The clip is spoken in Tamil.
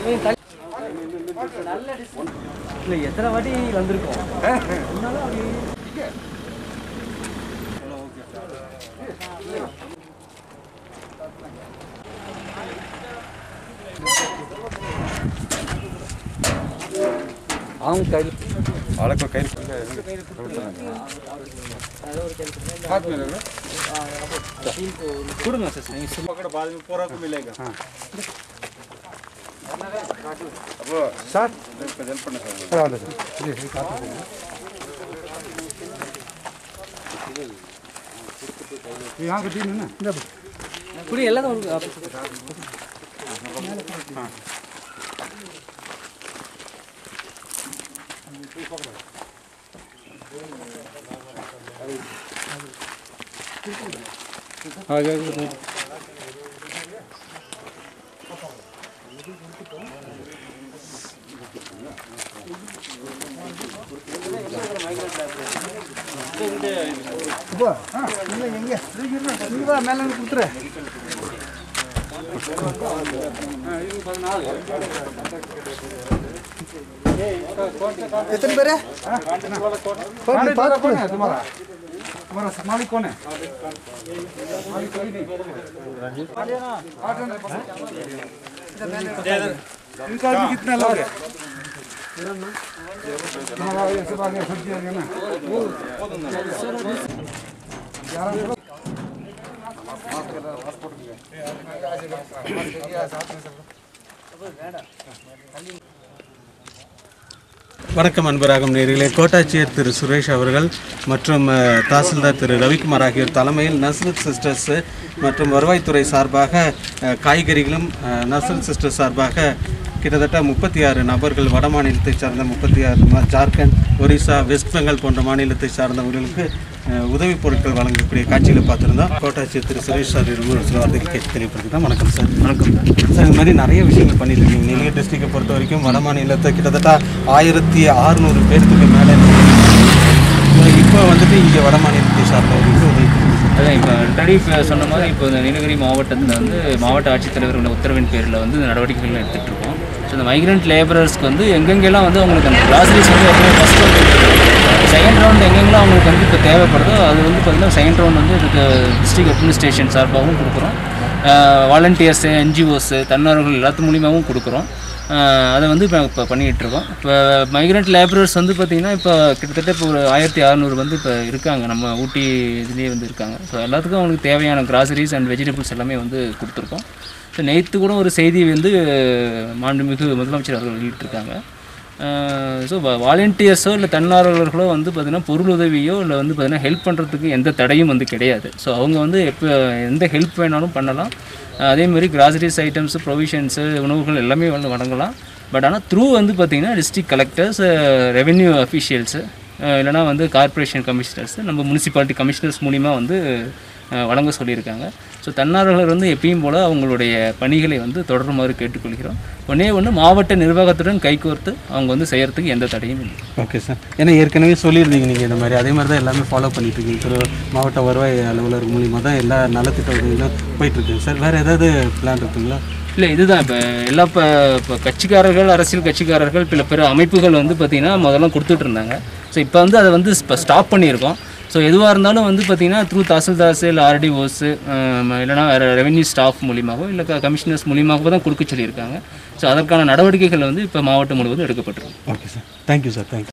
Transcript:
இல்லை எத்தனை வாட்டி வந்திருக்கோம் அதனால அப்படி அவங்க கையில் వాళ్ళకు కైలు கொடுங்க சார் நீங்கள் சொல்லி पकड़ बाद में पूरा को मिलेगा సార్ हेल्प करना सर పర్వాలేదు సార్ ఇది కాదు. यहाँ का टीम है ना जब குடி எல்லாரும் ஒரு இப்போ ஆ இல்லை எங்கே இங்கே வா மேலே இருந்து கொடுத்துரு எத்தனை பேர் कौन बात कौन है तुम्हारा तुम्हारा मालिक कौन है मालिक कोई नहीं आठ जन इनका भी कितना लोग है तुम्हारा ये सब आगे सब्जी आ गया ना ग्यारह வணக்கம் அன்பராகும் நேரிலே கோட்டாட்சியர் திரு சுரேஷ் அவர்கள் மற்றும் அஹ், தாசில்தார் திரு ரவிக்குமார் ஆகியோர் தலைமையில் நஸ்ரத் சிஸ்டர்ஸ் மற்றும் வருவாய்த்துறை சார்பாக அஹ், காய்கறிகளும் அஹ், நஸ்ரத் சிஸ்டர்ஸ் சார்பாக கிட்டத்தட்ட முப்பத்தி ஆறு நபர்கள் வட மாநிலத்தை சார்ந்த முப்பத்தி ஆறு ஜார்க்கண்ட் ஒரிசா வெஸ்ட் பெங்கால் போன்ற மாநிலத்தை சார்ந்தவர்களுக்கு அஹ், உதவிப் பொருட்கள் வழங்கக்கூடிய காட்சிகளை பார்த்துருந்தோம் கோட்டாட்சியர் திரு சுரேஷ் சார் ஒரு சில வார்த்தைகள் கேட்டு தெளிவுபடுத்திதான் வணக்கம் சார் வணக்கம் சார் இந்த மாதிரி நிறைய விஷயங்கள் பண்ணியிருக்கீங்க நீலகிரி டிஸ்ட்ரிக்டை பொறுத்த வரைக்கும் வட மாநிலத்தை கிட்டத்தட்ட ஆயிரத்தி அறுநூறு பேருக்கு மேலே இப்போ வந்துட்டு இங்கே வட மாநிலத்தை சார்ந்தவர்களுக்கு உதவி புரியுது. அதான் இப்போ ஆல்ரெடி இப்போ சொன்ன மாதிரி இப்போ இந்த நீலகிரி மாவட்டத்தில் வந்து மாவட்ட ஆட்சித்தலைவரோட உத்தரவின் பேரில் வந்து இந்த நடவடிக்கைகள் எடுத்துகிட்டு இருக்கோம் ஸோ இந்த மைக்ரண்ட் லேபரர்ஸ்க்கு வந்து எங்கெங்கெல்லாம் வந்து அவங்களுக்கு அந்த கிராசரிஸ் வந்து ஏற்கனவே ஃபஸ்ட் ரவுண்ட் செகண்ட் ரவுண்ட் எங்கெங்கெல்லாம் அவங்களுக்கு வந்து இப்போ தேவைப்படுதோ அது வந்து பார்த்திங்கன்னா செகண்ட் ரவுண்ட் வந்து இதுக்கு டிஸ்ட்ரிக்ட் அட்மினிஸ்ட்ரேஷன் சார்பாகவும் கொடுக்குறோம் வாலண்டியர்ஸு என்ஜிஓஸு தன்னார்வர்கள் எல்லாத்து மூலியமாகவும் கொடுக்குறோம் ஆஹ் அதை வந்து இப்போ இப்போ பண்ணிகிட்டு இருக்கோம் இப்போ மைக்ரண்ட் லேபரர்ஸ் வந்து பார்த்திங்கன்னா இப்போ கிட்டத்தட்ட இப்போ ஒரு ஆயிரத்தி அறநூறு வந்து இப்போ இருக்காங்க நம்ம ஊட்டி இதுலேயே வந்து இருக்காங்க ஸோ எல்லாத்துக்கும் அவங்களுக்கு தேவையான கிராசரிஸ் அண்ட் வெஜிடபிள்ஸ் எல்லாமே வந்து கொடுத்துருக்கோம் ஸோ நேற்று கூட ஒரு செய்தி வந்து மாண்புமிகு முதலமைச்சர் அவர்கள் வெளியிட்டிருக்காங்க ஸோ வாலண்டியர்ஸோ இல்லை தன்னார்வலர்களோ வந்து பார்த்திங்கன்னா பொருள் உதவியோ இல்லை வந்து பார்த்திங்கன்னா ஹெல்ப் பண்ணுறதுக்கு எந்த தடையும் வந்து கிடையாது ஸோ அவங்க வந்து எப்போ எந்த ஹெல்ப் வேணாலும் பண்ணலாம் அஹ் அதே மாதிரி கிராசரிஸ் ஐட்டம்ஸு ப்ரொவிஷன்ஸு உணவுகள் எல்லாமே வந்து வழங்கலாம் பட் ஆனால் த்ரூ வந்து பார்த்திங்கன்னா டிஸ்ட்ரிக்ட் கலெக்டர்ஸ் ரெவென்யூ அஃபிஷியல்ஸு இல்லைனா வந்து கார்ப்பரேஷன் கமிஷனர்ஸ் நம்ம முனிசிபாலிட்டி கமிஷனர்ஸ் மூலிமா வந்து அஹ், வழங்க சொல்லியிருக்காங்க ஸோ தன்னார்வலர் வந்து எப்பயும் போல் அவங்களுடைய பணிகளை வந்து தொடருமாறு கேட்டுக்கொள்கிறோம் ஒன்றே ஒன்று மாவட்ட நிர்வாகத்துடன் கைகோர்த்து அவங்க வந்து செய்கிறதுக்கு எந்த தடையும் இல்லை ஓகே சார் ஏன்னா ஏற்கனவே சொல்லியிருந்தீங்க நீங்கள் இந்த மாதிரி அதே மாதிரி தான் எல்லாமே ஃபாலோ பண்ணிட்டு இருக்கீங்க திரு மாவட்ட வருவாய் அலுவலர் மூலியமாக தான் எல்லா நலத்திட்ட உதவிகளும் போயிட்டுருக்குங்க சார் வேறு ஏதாவது பிளான் இருக்குங்களா இல்லை இதுதான் இப்போ எல்லா இப்போ இப்போ கட்சிக்காரர்கள் அரசியல் கட்சிக்காரர்கள் பிற பிற அமைப்புகள் வந்து பார்த்திங்கன்னா முதல்ல கொடுத்துட்டு இருந்தாங்க ஸோ இப்போ வந்து அதை வந்து இப்போ ஸ்டாப் பண்ணியிருக்கோம் ஸோ எதுவாக இருந்தாலும் வந்து பார்த்திங்கன்னா த்ரூ தாசில்தார்ஸ் இல்லை ஆர்டிஓஸு இல்லைனா ரெவென்யூ ஸ்டாஃப் மூலியமாகவோ இல்லை கமிஷனர்ஸ் மூலியமாகவோ தான் கொடுக்க சொல்லியிருக்காங்க ஸோ அதற்கான நடவடிக்கைகள் வந்து இப்போ மாவட்டம் முழுவதும் எடுக்கப்பட்டிருக்கு okay sir thank you sir thank you